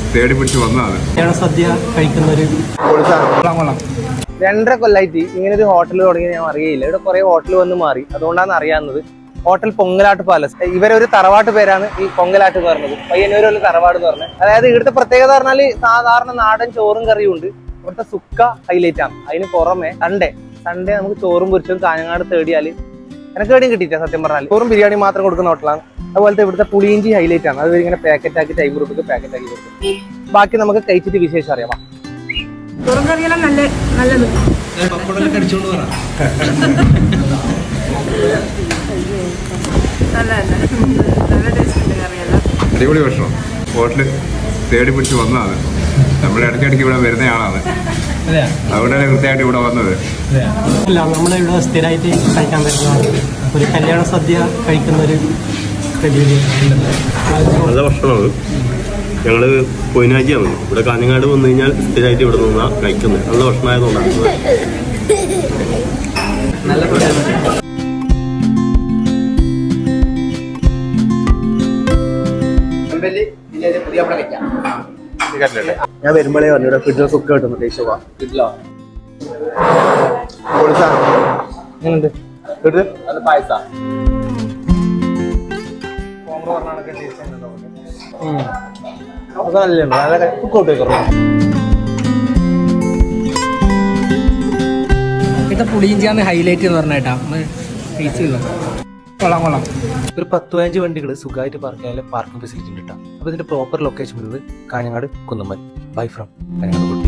തേടി പിടിച്ച് വന്നതാണ് കല്യാണ സദ്യ കഴിക്കുന്ന ഒരു രണ്ടര കൊല്ലായിട്ട് ഇങ്ങനെ ഒരു ഹോട്ടൽ തുടങ്ങി ഞാൻ അറിയില്ല ഇവിടെ കുറെ ഹോട്ടൽ വന്ന് മാറി അതുകൊണ്ടാണ് അറിയാവുന്നത് ഹോട്ടൽ പൊങ്കലാട്ട് പാലസ് ഇവരൊരു തറവാട്ട് പേരാണ് ഈ പൊങ്കലാട്ട് എന്ന് പറഞ്ഞത് പയ്യന്നൂരുള്ള തറവാട് എന്ന് പറഞ്ഞത് അതായത് ഇവിടുത്തെ പ്രത്യേകത പറഞ്ഞാൽ സാധാരണ നാടൻ ചോറും കറിയും ഉണ്ട് ഇവിടുത്തെ സുക്ക ഹൈലൈറ്റ് ആണ് അതിന് പുറമെ സൺഡേ സൺഡേ നമുക്ക് ചോറും പൊരിച്ചും കാഞ്ഞങ്ങാട് തേടിയാല് എനിക്ക് എവിടെയും കിട്ടിയില്ല സത്യം പറഞ്ഞാൽ ചോറും ബിരിയാണി മാത്രം കൊടുക്കുന്ന ഹോട്ടലാണ് അതുപോലത്തെ ഇവിടുത്തെ പുളിയിഞ്ചി ഹൈലൈറ്റ് ആണ് അത് ഇങ്ങനെ പാക്കറ്റ് ആക്കി ടൈം റുപ്പിക്ക് പാക്കറ്റ് ആക്കി കൊടുക്കും ബാക്കി നമുക്ക് കഴിച്ചിട്ട് വിശേഷം അറിയാം വാ. ചോറും കറിയെല്ലാം നല്ല നല്ലത് നല്ല നല്ല ടേസ്റ്റ് ഉണ്ട് കറിയെല്ലാം അടിപൊളി ഭക്ഷണം ഹോട്ടൽ തേടി പിടിച്ച് വന്നതാണ് നമ്മൾ ഇടയ്ക്കിടയ്ക്ക് ഇവിടെ വരുന്ന ആളാണ് അതുകൊണ്ടാണ് കൃത്യമായിട്ട് ഇവിടെ വന്നത് അല്ല നമ്മുടെ ഇവിടെ സ്ഥിരമായിട്ട് കഴിക്കാൻ പറ്റുന്നതാണ് ഒരു കല്യാണ സദ്യ കഴിക്കുന്ന ഒരു പ്രതീതി നല്ല ഭക്ഷണമാണ് ഞങ്ങൾ പൊയിനാജിയാണ് ഇവിടെ കാഞ്ഞങ്ങാട് വന്നു കഴിഞ്ഞാൽ സ്ഥിരമായിട്ട് ഇവിടെ നിന്നാണ് കഴിക്കുന്നത് നല്ല ഭക്ഷണമായതുകൊണ്ടാണ് ഞാൻ വരുമ്പോഴേ പറഞ്ഞു ഇവിടെ ഫ്രിഡ്ജിൽ സുഖം കിട്ടുന്നു ടേസ്റ്റ് പോവാ എങ്ങനെയുണ്ട് ഫ്രിഡ്ജ് അതൊക്കെ നല്ലുണ്ട് നല്ല കുക്കൗട്ട് വെക്കണം ഇവിടുത്തെ പുളിയിഞ്ചിയാണ് ഹൈലൈറ്റ് എന്ന് പറഞ്ഞേട്ടാ ടേസ്റ്റ് ഇല്ല കൊള്ളാം കൊള്ളാം ഒരു പത്ത് പതിനഞ്ച് വണ്ടികൾ സുഖമായിട്ട് പാർക്ക് ചെയ്യാൻ പാർക്കിംഗ് ഫെസിലിറ്റി ഉണ്ട് കേട്ടോ അപ്പോൾ ഇതിന്റെ പ്രോപ്പർ ലൊക്കേഷൻ വരുന്നത് കാഞ്ഞങ്ങാട് കുന്നമ്മൽ ബൈ ഫ്രം കാഞ്ഞങ്ങാട്